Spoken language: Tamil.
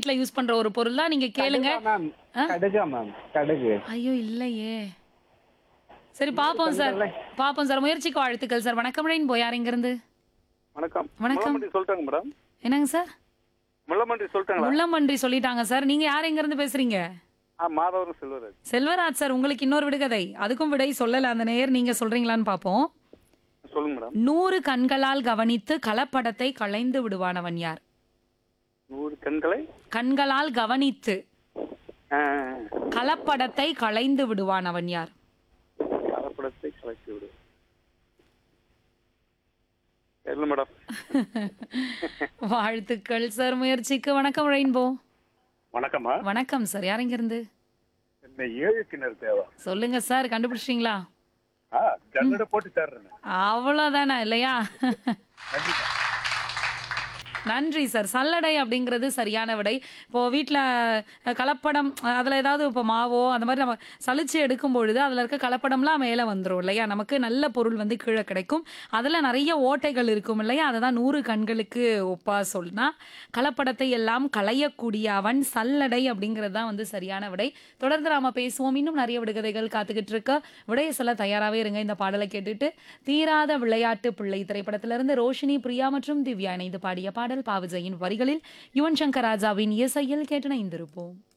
வீட்ல யூஸ் பண்ற ஒரு பொருள் தான் நீங்க கேளுங்க கடுகா மேம் கடுகா மேம் கடுகு ஐயோ இல்லையே சரி பாப்போம் சார் பாப்போம் சார் முயற்சிக்கு வாழ்த்துக்கள் சார் வணக்கம் ரெயின் போய் யார் இருந்து வணக்கம் வணக்கம். முள்ளமண்டி சொல்லிட்டாங்க மேடம் என்னங்க சார் முள்ளமண்டி சொல்லிட்டாங்களா முள்ளம்பன்றி சொல்லிட்டாங்க சார் நீங்க யார் எங்க இருந்து பேசுறீங்க ஆ மாதவரம் செல்வராஜ் செல்வராஜ் சார் உங்களுக்கு இன்னொரு விடுகதை அதுக்கும் விடை சொல்லல அந்த நேயர் நீங்க சொல்றீங்களான்னு பாப்போம் சொல்லுங்க மேடம் நூறு கண்களால் கவனித்து கலப்படத்தை களைந்து விடுவானவன் யார் நூறு கண்களை கண்களால் கவனித்து ஆ, கலப்படத்தை களைந்து விடுவானவன் யார் கலப்படத்தை கலக்கி விடு தெரியல மேடம் வாழ்த்துக்கள் சார் முயற்சிக்கு வணக்கம் ரெயின்போ வணக்கம்மா வணக்கம் சார் யார் இங்க இருந்து இந்த ஏழு கிணறு தேவை சொல்லுங்க சார் கண்டுபிடிச்சிட்டீங்களா ஆ ஜல்லடை போட்டு தர்றேன் அவ்வளோதானே இல்லையா கண்டிப்பா நன்றி சார் சல்லடை அப்படிங்கிறது சரியான விடை இப்போ வீட்டில் கலப்படம் அதில் ஏதாவது இப்போ மாவோ அந்த மாதிரி நம்ம சலிச்சு எடுக்கும் பொழுது அதில் இருக்க கலப்படம்லாம் மேலே வந்துடும் இல்லையா நமக்கு நல்ல பொருள் வந்து கீழே கிடைக்கும் அதில் நிறைய ஓட்டைகள் இருக்கும் இல்லையா அதை தான் நூறு கண்களுக்கு ஒப்பா சொன்னா கலப்படத்தை எல்லாம் களையக்கூடிய அவன் சல்லடை அப்படிங்கிறது தான் வந்து சரியான விடை தொடர்ந்து நாம பேசுவோம் இன்னும் நிறைய விடுகதைகள் காத்துக்கிட்டு இருக்க விடைய சொல்ல தயாராகவே இருங்க இந்த பாடலை கேட்டுட்டு தீராத விளையாட்டு பிள்ளை திரைப்படத்திலிருந்து ரோஷினி பிரியா மற்றும் திவ்யா இணைந்து பாடிய பாடல் பாவஜையின் வரிகளில் யுவன் சங்கர் ராஜாவின் இசையில் கேட்டு இணைந்திருப்போம்